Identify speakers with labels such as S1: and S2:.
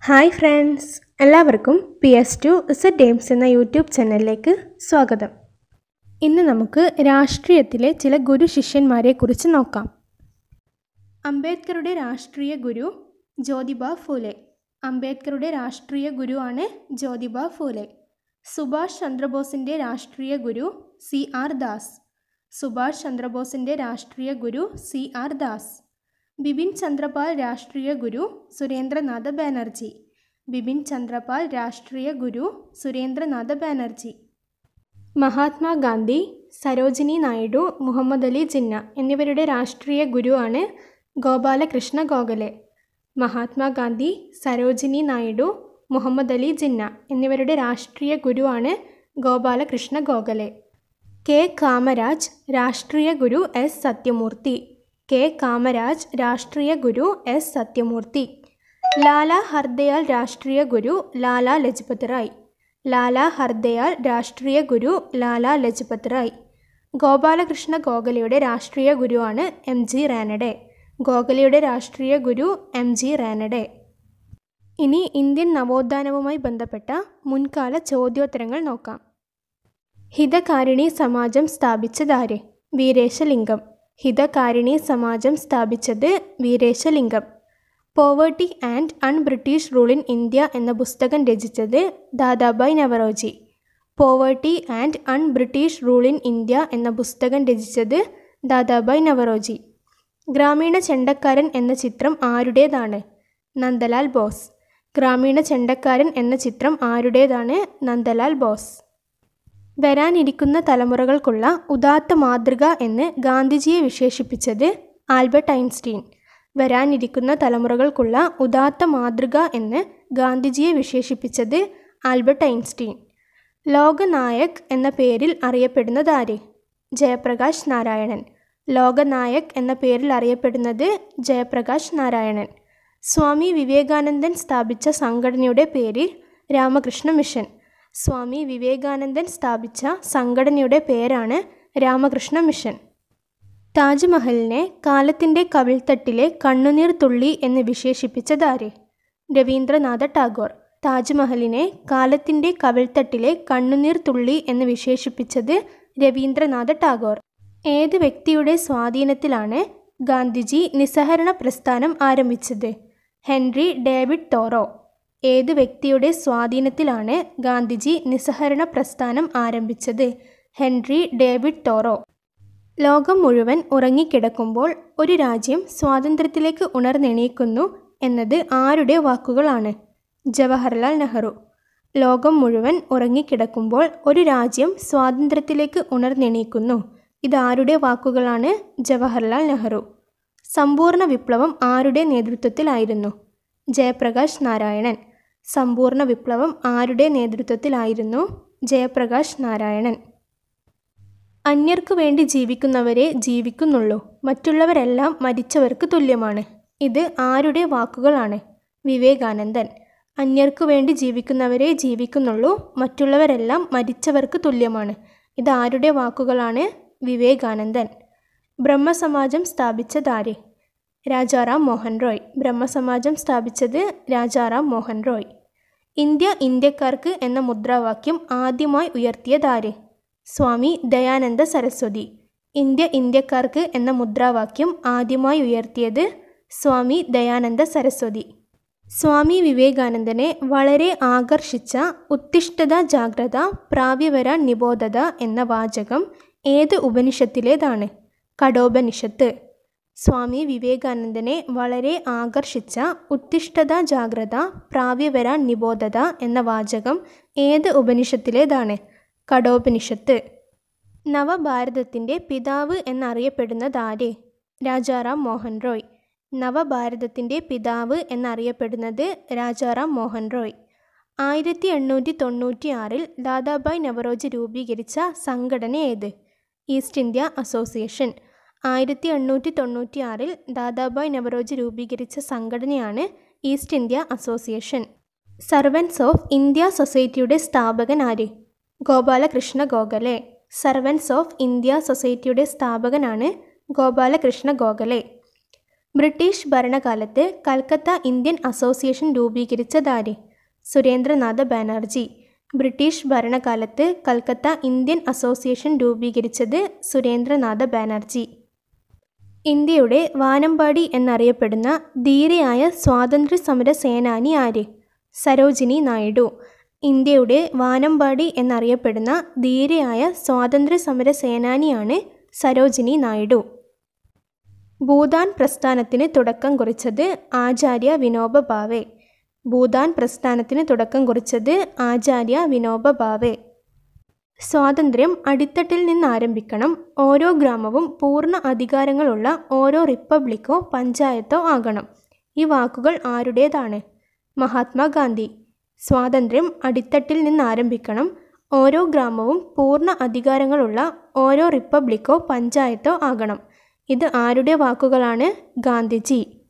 S1: hi friends എല്ലാവർക്കും P S to Z dames എന്ന YouTube ചാനലിലേക്ക് സ്വാഗതം ഇന്ന് നമുക്ക് രാഷ്ട്രീയത്തിലെ ചില ഗുരു ശിഷ്യന്മാരെ കുറിച്ച് നോക്കാം അംബേദ്കറുടെ രാഷ്ട്രീയ ഗുരു ജ്യോതിബ ഫൂലെ അംബേദ്കറുടെ രാഷ്ട്രീയ ഗുരുവാണ് ജ്യോതിബ ഫൂലെ സുഭാഷ് ചന്ദ്രബോസിൻ്റെ രാഷ്ട്രീയ ഗുരു സി ആർ ദാസ് സുഭാഷ് ചന്ദ്രബോസിൻ്റെ രാഷ്ട്രീയ ഗുരു സി ആർ ദാസ് ബിപിൻ ചന്ദ്രപാൽ രാഷ്ട്രീയ ഗുരു സുരേന്ദ്രനാഥ ബാനർജി ബിപിൻ ചന്ദ്രപാൽ രാഷ്ട്രീയ ഗുരു സുരേന്ദ്രനാഥ ബാനർജി മഹാത്മാഗാന്ധി സരോജിനി നായിഡു മുഹമ്മദ് അലി ജിന്ന എന്നിവരുടെ രാഷ്ട്രീയ ഗുരുവാണ് ഗോപാലകൃഷ്ണ ഗോഖലെ മഹാത്മാഗാന്ധി സരോജിനി നായിഡു മുഹമ്മദ് അലി ജിന്ന എന്നിവരുടെ രാഷ്ട്രീയ ഗുരുവാണ് ഗോപാലകൃഷ്ണ ഗോഖലെ കെ കാമരാജ് രാഷ്ട്രീയ ഗുരു എസ് സത്യമൂർത്തി കെ കാമരാജ് രാഷ്ട്രീയ ഗുരു എസ് സത്യമൂർത്തി ലാല ഹർദയാൽ രാഷ്ട്രീയ ഗുരു ലാല ലജ്പത് റായ് ലാല ഹർദയാൽ രാഷ്ട്രീയ ഗുരു ലാല ലജ്പത് റായ് ഗോപാലകൃഷ്ണ ഗോഖലെയുടെ രാഷ്ട്രീയ ഗുരുവാണ് എം ജി റാനഡെ ഗോഖലെയുടെ രാഷ്ട്രീയ ഗുരു എം ജി റാനഡെ ഇനി ഇന്ത്യൻ നവോത്ഥാനവുമായി ബന്ധപ്പെട്ട മുൻകാല ചോദ്യോത്തരങ്ങൾ നോക്കാം ഹിതകാരിണി സമാജം സ്ഥാപിച്ചതാര് വീരേശലിംഗം ഹിതകാരിണി സമാജം സ്ഥാപിച്ചത് Veeresalingam poverty and un British rule in India എന്ന പുസ്തകം രചിച്ചത് Dadabhai Naoroji poverty and un British rule in India എന്ന പുസ്തകം രചിച്ചത് ദാദാബായ് നവറോജി ഗ്രാമീണ ചെണ്ടക്കാരൻ എന്ന ചിത്രം ആരുടേതാണ് നന്ദലാൽ ബോസ് ഗ്രാമീണ ചെണ്ടക്കാരൻ എന്ന ചിത്രം ആരുടേതാണ് നന്ദലാൽ ബോസ് വരാനിരിക്കുന്ന തലമുറകൾക്കുള്ള ഉദാത്ത മാതൃക എന്ന് ഗാന്ധിജിയെ വിശേഷിപ്പിച്ചത് ആൽബർട്ട് ഐൻസ്റ്റീൻ വരാനിരിക്കുന്ന തലമുറകൾക്കുള്ള ഉദാത്ത മാതൃക എന്ന് ഗാന്ധിജിയെ വിശേഷിപ്പിച്ചത് ആൽബർട്ട് ഐൻസ്റ്റീൻ ലോകനായക് എന്ന പേരിൽ അറിയപ്പെടുന്നതാര് ജയപ്രകാശ് നാരായണൻ ലോകനായക് എന്ന പേരിൽ അറിയപ്പെടുന്നത് ജയപ്രകാശ് നാരായണൻ സ്വാമി വിവേകാനന്ദൻ സ്ഥാപിച്ച സംഘടനയുടെ പേര് രാമകൃഷ്ണ മിഷൻ സ്വാമി വിവേകാനന്ദൻ സ്ഥാപിച്ച സംഘടനയുടെ പേരാണ് രാമകൃഷ്ണ മിഷൻ താജ്മഹലിനെ കാലത്തിൻ്റെ കവിൾത്തട്ടിലെ കണ്ണുനീർ തുള്ളി എന്ന് വിശേഷിപ്പിച്ചതാര് രവീന്ദ്രനാഥ ടാഗോർ താജ്മഹലിനെ കാലത്തിൻ്റെ കവിൾത്തട്ടിലെ കണ്ണുനീർ തുള്ളി എന്ന് വിശേഷിപ്പിച്ചത് രവീന്ദ്രനാഥ ടാഗോർ ഏത് വ്യക്തിയുടെ സ്വാധീനത്തിലാണ് ഗാന്ധിജി നിസ്സഹരണ പ്രസ്ഥാനം ആരംഭിച്ചത് ഹെൻറി ഡേവിഡ് തോറോ ഏത് വ്യക്തിയുടെ സ്വാധീനത്തിലാണ് ഗാന്ധിജി നിസ്സഹരണ പ്രസ്ഥാനം ആരംഭിച്ചത് ഹെൻറി ഡേവിഡ് തോറോ ലോകം മുഴുവൻ ഉറങ്ങിക്കിടക്കുമ്പോൾ ഒരു രാജ്യം സ്വാതന്ത്ര്യത്തിലേക്ക് ഉണർന്നെണീക്കുന്നു എന്നത് ആരുടെ വാക്കുകളാണ് ജവഹർലാൽ നെഹ്റു ലോകം മുഴുവൻ ഉറങ്ങിക്കിടക്കുമ്പോൾ ഒരു രാജ്യം സ്വാതന്ത്ര്യത്തിലേക്ക് ഉണർന്നെണീക്കുന്നു ഇതാരുടെ വാക്കുകളാണ് ജവഹർലാൽ നെഹ്റു സമ്പൂർണ്ണ വിപ്ലവം ആരുടെ നേതൃത്വത്തിലായിരുന്നു ജയപ്രകാശ് നാരായണൻ സമ്പൂർണ്ണ വിപ്ലവം ആരുടെ നേതൃത്വത്തിലായിരുന്നു ജയപ്രകാശ് നാരായണൻ അന്യർക്കു വേണ്ടി ജീവിക്കുന്നവരെ ജീവിക്കുന്നുള്ളൂ മറ്റുള്ളവരെല്ലാം മരിച്ചവർക്ക് തുല്യമാണ് ഇത് ആരുടെ വാക്കുകളാണ് വിവേകാനന്ദൻ അന്യർക്കു വേണ്ടി ജീവിക്കുന്നവരെ ജീവിക്കുന്നുള്ളൂ മറ്റുള്ളവരെല്ലാം മരിച്ചവർക്ക് തുല്യമാണ് ഇത് ആരുടെ വാക്കുകളാണ് വിവേകാനന്ദൻ ബ്രഹ്മസമാജം സ്ഥാപിച്ചതാര് രാജാറാം മോഹൻ റോയ് ബ്രഹ്മസമാജം സ്ഥാപിച്ചത് രാജാറാം മോഹൻ റോയ് ഇന്ത്യ ഇന്ത്യക്കാർക്ക് എന്ന മുദ്രാവാക്യം ആദ്യമായി ഉയർത്തിയതാര് സ്വാമി ദയാനന്ദ സരസ്വതി ഇന്ത്യ ഇന്ത്യക്കാർക്ക് എന്ന മുദ്രാവാക്യം ആദ്യമായി ഉയർത്തിയത് സ്വാമി ദയാനന്ദ സരസ്വതി സ്വാമി വിവേകാനന്ദനെ വളരെ ആകർഷിച്ച ഉത്തിഷ്ഠത ജാഗ്രത പ്രാവ്യവര നിബോധത എന്ന വാചകം ഏത് ഉപനിഷത്തിലേതാണ് കഠോപനിഷത്ത് സ്വാമി വിവേകാനന്ദനെ വളരെ ആകർഷിച്ച ഉത്തിഷ്ഠത ജാഗ്രത പ്രാവ്യവര നിബോധത എന്ന വാചകം ഏത് ഉപനിഷത്തിലേതാണ് കഠോപനിഷത്ത് നവഭാരതത്തിൻ്റെ പിതാവ് എന്നറിയപ്പെടുന്നതാര് രാജാറാം മോഹൻ റോയ് നവഭാരതത്തിൻ്റെ പിതാവ് എന്നറിയപ്പെടുന്നത് രാജാറാം മോഹൻ റോയ് ആയിരത്തി എണ്ണൂറ്റി തൊണ്ണൂറ്റി ആറിൽ ദാദാബായ് നവറോജി രൂപീകരിച്ച സംഘടന ഏത് ഈസ്റ്റ് ഇന്ത്യ അസോസിയേഷൻ ആയിരത്തി എണ്ണൂറ്റി തൊണ്ണൂറ്റി ആറിൽ ദാദാബായ് നവറോജി രൂപീകരിച്ച സംഘടനയാണ് East India association servants of India സൊസൈറ്റിയുടെ സ്ഥാപകൻ ആര് Gopalakrishna Gokhale servants of India സൊസൈറ്റിയുടെ സ്ഥാപകനാണ് ഗോപാലകൃഷ്ണ ഗോഖലെ ബ്രിട്ടീഷ് ഭരണകാലത്ത് കൽക്കത്ത ഇന്ത്യൻ അസോസിയേഷൻ രൂപീകരിച്ചതാര് സുരേന്ദ്രനാഥ ബാനർജി ബ്രിട്ടീഷ് ഭരണകാലത്ത് കൽക്കത്ത ഇന്ത്യൻ അസോസിയേഷൻ രൂപീകരിച്ചത് സുരേന്ദ്രനാഥ ബാനർജി ഇന്ത്യയുടെ വാനമ്പാടി എന്നറിയപ്പെടുന്ന ധീരയായ സ്വാതന്ത്ര്യ സമര സേനാനി ആര് സരോജിനി നായിഡു ഇന്ത്യയുടെ വാനമ്പാടി എന്നറിയപ്പെടുന്ന ധീരയായ സ്വാതന്ത്ര്യ സമര സേനാനിയാണ് സരോജിനി നായിഡു ഭൂദാൻ പ്രസ്ഥാനത്തിന് തുടക്കം കുറിച്ചത് ആചാര്യ വിനോബ ഭാവെ ഭൂദാൻ പ്രസ്ഥാനത്തിന് തുടക്കം കുറിച്ചത് ആചാര്യ വിനോബ ഭാവെ സ്വാതന്ത്ര്യം അടിത്തട്ടിൽ നിന്ന് ആരംഭിക്കണം ഓരോ ഗ്രാമവും പൂർണ്ണ അധികാരങ്ങളുള്ള ഓരോ റിപ്പബ്ലിക്കോ പഞ്ചായത്തോ ആകണം ഈ വാക്കുകൾ ആരുടേതാണ് മഹാത്മാഗാന്ധി സ്വാതന്ത്ര്യം അടിത്തട്ടിൽ നിന്ന് ആരംഭിക്കണം ഓരോ ഗ്രാമവും പൂർണ്ണ അധികാരങ്ങളുള്ള ഓരോ റിപ്പബ്ലിക്കോ പഞ്ചായത്തോ ആകണം ഇത് ആരുടെ വാക്കുകളാണ് ഗാന്ധിജി